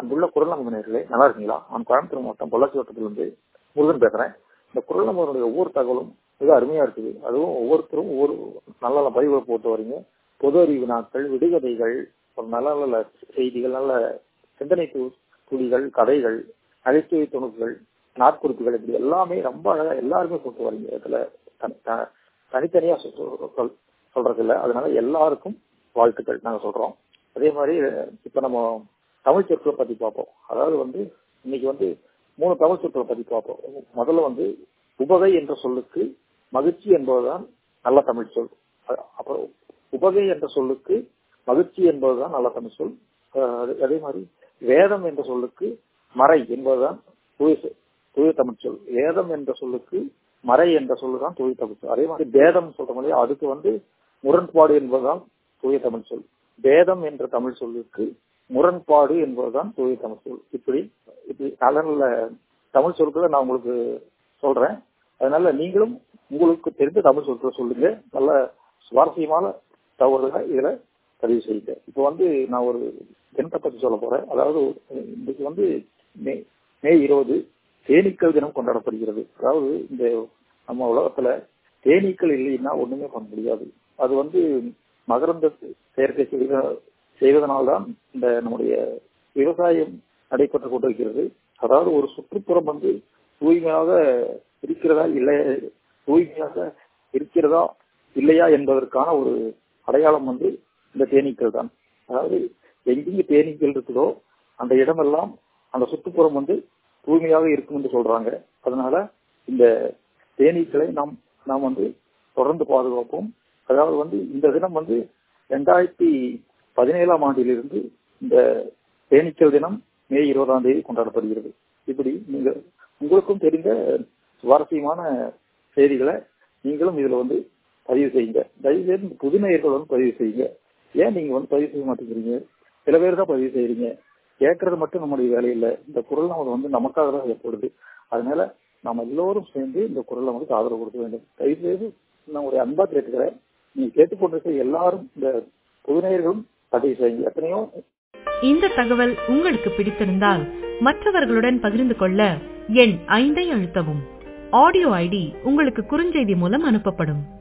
அன்புள்ள குரல் நேர்களே நல்லா இருக்கீங்களா நான் கோயம்புத்தூர் மாவட்டம் பொள்ளாச்சி வட்டத்திலிருந்து முருகன் பேசுறேன் இந்த குரல் நம்பருடைய ஒவ்வொரு தகவலும் மிக அருமையா இருக்குது அதுவும் ஒவ்வொருத்தரும் ஒவ்வொரு நல்ல நல்ல பதிவுகளை போட்டு வரீங்க பொது அறிவு நாட்கள் விடுகதைகள் ஒரு நல்ல நல்ல செய்திகள் நல்ல சிந்தனை து- துளிகள் கதைகள் நகைச்சுவை துணுக்குகள் நாட்குறிப்புகள் இப்படி எல்லாமே ரொம்ப அழகா எல்லாருமே போட்டு வரீங்க இதுல தனி- த- தனித்தனியா சொ- சொ- சொல்- சொல்றது இல்ல அதனால எல்லாருக்கும் வாழ்த்துக்கள் நாங்க சொல்றோம் அதே மாதிரி இப்ப நம்ம தமிழ் சொற்களை பத்தி பார்ப்போம் அதாவது வந்து இன்னைக்கு வந்து மூணு தமிழ் சொற்களை பத்தி பார்ப்போம் முதல்ல வந்து உபகை என்ற சொல்லுக்கு மகிழ்ச்சி என்பதுதான் நல்ல தமிழ் சொல் அ- அப்புறம் உபகை என்ற சொல்லுக்கு மகிழ்ச்சி என்பதுதான் நல்ல தமிழ் சொல் அஹ் அது- அதே மாதிரி வேதம் என்ற சொல்லுக்கு மறை என்பதுதான் தூய சொ- தூய தமிழ் சொல் வேதம் என்ற சொல்லுக்கு மறை என்ற சொல்லுதான் தூய தமிழ் சொல் அதே மாதிரி வேதம் சொல்ற மாதிரி அதுக்கு வந்து முரண்பாடு என்பதுதான் தூய தமிழ் சொல் வேதம் என்ற தமிழ் சொல்லுக்கு முரண்பாடு என்பதுதான் தூய தமிழ் சொல் இப்படி இப்படி நல்ல நல்ல தமிழ் சொற்களை நான் உங்களுக்கு சொல்றேன் அதனால நீங்களும் உங்களுக்கு தெரிந்த தமிழ் சொற்களை சொல்லுங்க நல்ல சுவாரஸ்யமான தகவல்களை இதுல பதிவு செய்யுங்க இப்போ வந்து நான் ஒரு தினத்தை பத்தி சொல்ல போறேன் அதாவது இன்னைக்கு வந்து மே மே இருபது தேனீக்கள் தினம் கொண்டாடப்படுகிறது அதாவது இந்த நம்ம உலகத்துல தேனீக்கள் இல்லைன்னா ஒண்ணுமே பண்ண முடியாது அது வந்து மகரந்த செயற்கை செய்த செய்வதனால்தான் இந்த நம்முடைய விவசாயம் நடைபெற்று கொண்டிருக்கிறது அதாவது ஒரு சுற்றுப்புறம் வந்து தூய்மையாக இருக்கிறதா இல்லை தூய்மையாக இருக்கிறதா இல்லையா என்பதற்கான ஒரு அடையாளம் வந்து இந்த தேனீக்கள் தான் அதாவது எங்கெங்க தேனீக்கள் இருக்குதோ அந்த இடமெல்லாம் அந்த சுற்றுப்புறம் வந்து தூய்மையாக இருக்கும் என்று சொல்றாங்க அதனால இந்த தேனீக்களை நாம் நாம் வந்து தொடர்ந்து பாதுகாப்போம் அதாவது வந்து இந்த தினம் வந்து ரெண்டாயிரத்தி பதினேழாம் ஆண்டிலிருந்து இந்த தேனீக்கள் தினம் மே இருபதாம் தேதி கொண்டாடப்படுகிறது இப்படி நீங்க உங்களுக்கும் தெரிந்த சுவாரஸ்யமான செய்திகளை நீங்களும் இதுல வந்து பதிவு செய்யுங்க தயவு செய்து இந்த புது நேயர்கள் வந்து பதிவு செய்யுங்க ஏன் நீங்க வந்து பதிவு செய்ய மாட்டேங்கிறீங்க சில பேர் தான் பதிவு செய்யறீங்க கேட்கறது மட்டும் நம்முடைய வேலை இல்லை இந்த குரல் நமக்கு வந்து நமக்காக தான் ஏற்படுது அதனால நாம எல்லோரும் சேர்ந்து இந்த குரலை வந்து ஆதரவு கொடுக்க வேண்டும் தயவு செய்து நான் ஒரு அன்பா கேட்டுக்கிறேன் நீங்க கேட்டுக்கொண்டிருக்க எல்லாரும் இந்த புதுநேயர்களும் பதிவு செய்யுங்க எத்தனையோ இந்த தகவல் உங்களுக்கு பிடித்திருந்தால் மற்றவர்களுடன் பகிர்ந்து கொள்ள எண் ஐந்தை அழுத்தவும் ஆடியோ ஐடி உங்களுக்கு குறுஞ்செய்தி மூலம் அனுப்பப்படும்